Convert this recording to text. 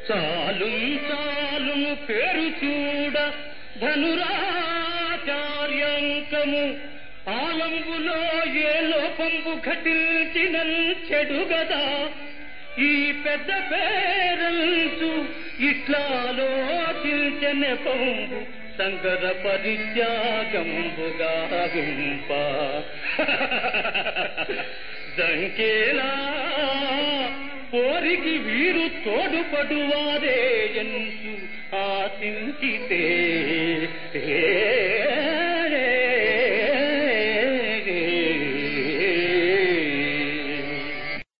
చాలు చాలు పేరు చూడ ధనురాచార్యంకము ఆలంబులో ఏ లోపంబు ఘటించిన చెడు గదా ఈ పెద్ద పేరంచు ఇట్లాలోచించని పంబు సంగర పరిత్యాగంబుగా వింప దంకేలా పోరికి వీరు తోడుపడువారే ఎంచు ఆశించితే ఏ